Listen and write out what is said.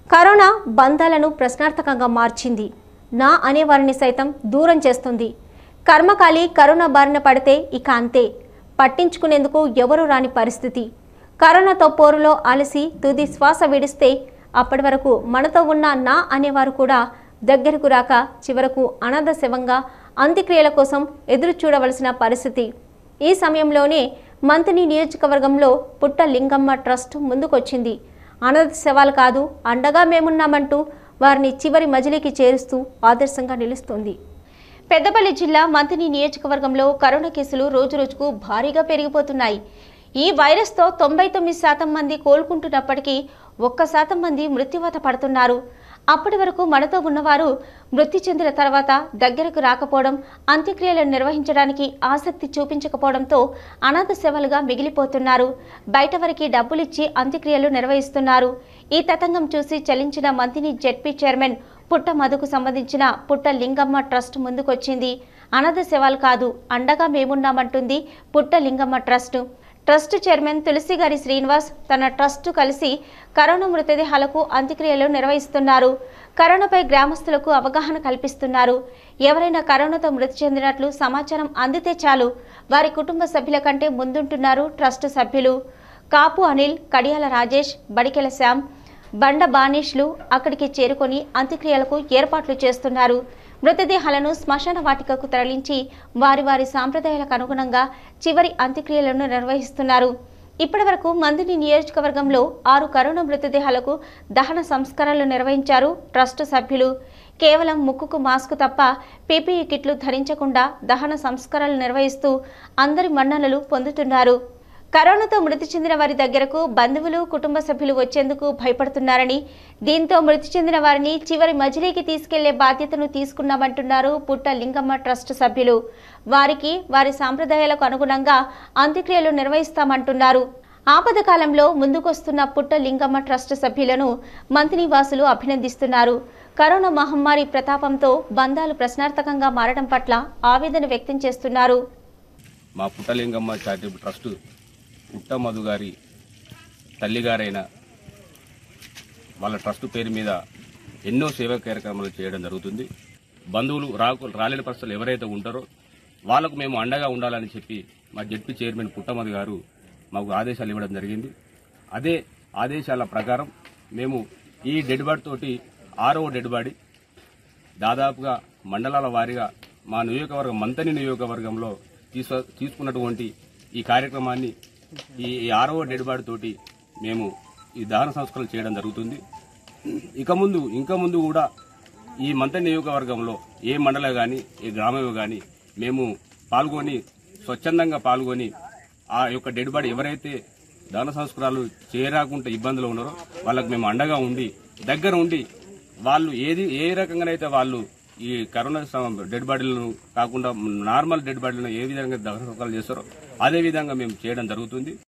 corona బంధాలను ప్రశ్నార్థకంగా మార్చింది నా అనేవారిని సైతం దూరం చేస్తుంది కర్మకాలి కరోనా బారిన పడితే ఇక అంతే పట్టించుకునేందుకు ఎవరూ రాని పరిస్థితి కరోనాతో పోరులో అలసి తుది శ్వాస విడిస్తే అప్పటి వరకు మనతో ఉన్న నా అనేవారు కూడా దగ్గరకు రాక చివరకు అనాథ శవంగా అంత్యక్రియల కోసం ఎదురు చూడవలసిన పరిస్థితి ఈ సమయంలోనే మంత్ని నియోజకవర్గంలో పుట్ట లింగమ్మ ట్రస్ట్ ముందుకొచ్చింది అనాథ శవాలు కాదు అండగా మేమున్నామంటూ వారిని చివరి మజిలీకి చేరుస్తూ ఆదర్శంగా నిలుస్తుంది పెద్దపల్లి జిల్లా మంతిని నియోజకవర్గంలో కరోనా కేసులు రోజురోజుకు భారీగా పెరిగిపోతున్నాయి ఈ వైరస్తో తొంభై తొమ్మిది శాతం మంది కోలుకుంటున్నప్పటికీ ఒక్క శాతం మంది మృత్యువాత పడుతున్నారు అప్పటి వరకు మనతో ఉన్నవారు మృతి చెందిన తర్వాత దగ్గరకు రాకపోవడం అంత్యక్రియలు నిర్వహించడానికి ఆసక్తి చూపించకపోవడంతో అనాథ సేవలుగా మిగిలిపోతున్నారు బయట వరకు డబ్బులిచ్చి అంత్యక్రియలు నిర్వహిస్తున్నారు ఈ తతంగం చూసి చలించిన మంతిని జెడ్పీ చైర్మన్ పుట్ట మధుకు సంబంధించిన పుట్ట లింగమ్మ ట్రస్ట్ ముందుకొచ్చింది అనాథ సేవలు కాదు అండగా మేమున్నామంటుంది Putta Lingamma trust trust chairman తులసిగారి శ్రీనివాస్ తన ట్రస్ట్ కలిసి కరోనా మృతదేహాలకు అంత్యక్రియలు నిర్వహిస్తున్నారు కరోనాపై గ్రామస్తులకు అవగాహన కల్పిస్తున్నారు ఎవరైనా కరోనాతో మృతి చెందినట్లు సమాచారం అందితే చాలు వారి కుటుంబ సభ్యుల కంటే ముందుంటున్నారు ట్రస్ట్ సభ్యులు కాపు అనిల్ కడియాల రాజేష్ బడికెల శ్యామ్ బండ బానిష్లు అక్కడికి చేరుకొని అంత్యక్రియలకు ఏర్పాట్లు చేస్తున్నారు మృతదేహాలను శ్మశాన వాటికకు తరలించి వారి వారి సాంప్రదాయాలకు అనుగుణంగా చివరి అంత్యక్రియలను నిర్వహిస్తున్నారు ఇప్పటివరకు మందిని నియోజకవర్గంలో ఆరు కరోనా మృతదేహాలకు దహన సంస్కారాలు నిర్వహించారు ట్రస్ట్ సభ్యులు కేవలం ముక్కుకు మాస్క్ తప్ప పీపీఈ కిట్లు ధరించకుండా దహన సంస్కారాలు నిర్వహిస్తూ అందరి మన్ననలు పొందుతున్నారు కరోనాతో మృతి చెందిన వారి దగ్గరకు బంధువులు కుటుంబ సభ్యులు వచ్చేందుకు భయపడుతున్నారని దీంతో మృతి చెందిన వారిని చివరి మజిలీకి తీసుకెళ్లే బాధ్యతను తీసుకున్నామంటున్నారు పుట్ట లింగమ్మ ట్రస్ట్ సభ్యులు వారికి వారి సాంప్రదాయాలకు అనుగుణంగా అంత్యక్రియలు నిర్వహిస్తామంటున్నారు ఆపద కాలంలో ముందుకొస్తున్న పుట్ట లింగమ్మ ట్రస్ట్ సభ్యులను మంత్రినివాసులు అభినందిస్తున్నారు కరోనా మహమ్మారి ప్రతాపంతో బంధాలు ప్రశ్నార్థకంగా మారడం పట్ల ఆవేదన వ్యక్తం చేస్తున్నారు మా పుట్టలింగమ్మ చారిటబుల్ ట్రస్ట్ పుట్ట మధు గారి తల్లిగారైన వాళ్ళ ట్రస్ట్ పేరు మీద ఎన్నో సేవా కార్యక్రమాలు చేయడం జరుగుతుంది బంధువులు రాకు రాలేని పరిస్థితులు ఎవరైతే ఉంటారో వాళ్ళకు మేము అండగా ఉండాలని చెప్పి మా జడ్పీ చైర్మన్ పుట్టమధు గారు మాకు ఆదేశాలు ఇవ్వడం జరిగింది అదే ఆదేశాల ప్రకారం మేము ఈ డెడ్ బాడీ తోటి ఆరవ డెడ్ బాడీ దాదాపుగా మండలాల వారీగా మా నియోజకవర్గం మంతని నియోజకవర్గంలో తీసు తీసుకున్నటువంటి ఈ కార్యక్రమాన్ని ఈ ఈ ఆరవ డెడ్ బాడీ తోటి మేము ఈ దహన సంస్కరణలు చేయడం జరుగుతుంది ఇక ముందు ఇంకా ముందు కూడా ఈ మంతని నియోజకవర్గంలో ఏ మండలం కానీ ఏ గ్రామం కానీ మేము పాల్గొని స్వచ్ఛందంగా పాల్గొని ఆ యొక్క డెడ్ బాడీ ఎవరైతే దహన సంస్కారాలు చేయరాకుండా ఇబ్బందులు ఉన్నారో వాళ్ళకి మేము అండగా ఉండి దగ్గర ఉండి వాళ్ళు ఏది ఏ రకంగానైతే వాళ్ళు ఈ కరోనా సమ- డెడ్ బాడీలను కాకుండా నార్మల్ డెడ్ బాడీలను ఏ విధంగా దహన సంస్కారాలు చేస్తారో అదే విధంగా మేము చేయడం జరుగుతుంది